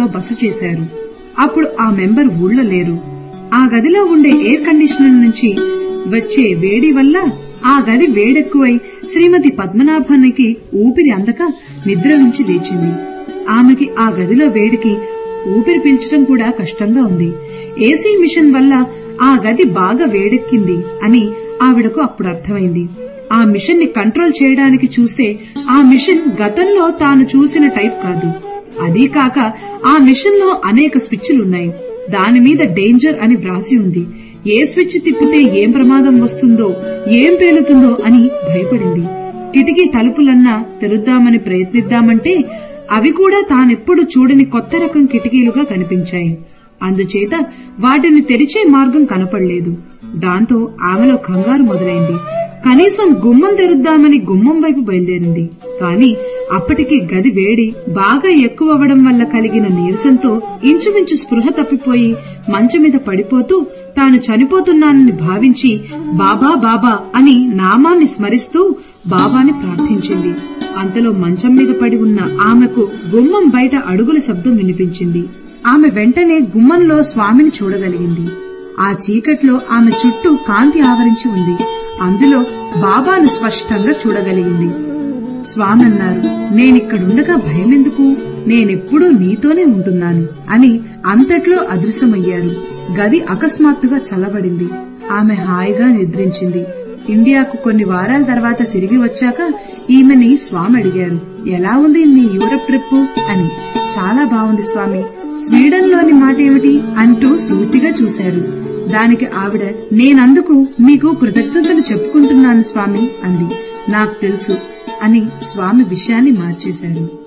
లో బస చేశారు అప్పుడు ఆ మెంబర్ ఊళ్ళో లేరు ఆ గదిలో ఉండే ఎయిర్ కండిషనర్ నుంచి వచ్చే వేడి వల్ల ఆ గది వేడెక్కువై శ్రీమతి పద్మనాభానికి ఊపిరి అందక నిద్ర నుంచి లేచింది ఆమెకి ఆ గదిలో వేడికి ఊపిరి పీల్చడం కూడా కష్టంగా ఉంది ఏసీ మిషన్ వల్ల ఆ గది బాగా వేడెక్కింది అని ఆవిడకు అప్పుడు అర్థమైంది ఆ మిషన్ ని కంట్రోల్ చేయడానికి చూస్తే ఆ మిషన్ గతంలో తాను చూసిన టైప్ కాదు అదీ కాక ఆ మిషన్ లో అనేక స్విచ్లున్నాయి దాని మీద డేంజర్ అని వ్రాసి ఉంది ఏ స్విచ్ తిప్పితే ఏం ప్రమాదం వస్తుందో ఏం పేలుతుందో అని భయపడింది కిటికీ తలుపులన్నా తెరుద్దామని ప్రయత్నిద్దామంటే అవి కూడా తానెప్పుడు చూడని కొత్త రకం కిటికీలుగా కనిపించాయి అందుచేత వాటిని తెరిచే మార్గం కనపడలేదు దాంతో ఆమెలో కంగారు మొదలైంది కనీసం గుమ్మం తెరుద్దామని గుమ్మం వైపు బయలుదేరింది కాని అప్పటికి గది వేడి బాగా ఎక్కువవడం వల్ల కలిగిన నీరసంతో ఇంచుమించు స్పృహ తప్పిపోయి మంచం మీద పడిపోతూ తాను చనిపోతున్నానని భావించి బాబా బాబా అని నామాన్ని స్మరిస్తూ బాబాని ప్రార్థించింది అంతలో మంచం మీద పడి ఉన్న ఆమెకు గుమ్మం బయట అడుగుల శబ్దం వినిపించింది ఆమె వెంటనే గుమ్మంలో స్వామిని చూడగలిగింది ఆ చీకట్లో ఆమె చుట్టూ కాంతి ఆవరించి ఉంది అందులో బాబాను స్పష్టంగా చూడగలిగింది స్వామి అన్నారు నేనిక్కడుండగా భయమెందుకు నేనెప్పుడూ నీతోనే ఉంటున్నాను అని అంతట్లో అదృశ్యమయ్యారు గది అకస్మాత్తుగా చల్లబడింది ఆమె హాయిగా నిద్రించింది ఇండియాకు కొన్ని వారాల తర్వాత తిరిగి వచ్చాక ఈమెని స్వామి అడిగారు ఎలా ఉంది నీ యూరప్ ట్రిప్ అని చాలా బాగుంది స్వామి స్వీడన్ లోని మాట ఏమిటి అంటూ సూటిగా చూశారు దానికి ఆవిడ నేనందుకు మీకు కృతజ్ఞతలు చెప్పుకుంటున్నాను స్వామి అంది నాకు తెలుసు అని స్వామి విషయాన్ని మార్చేశారు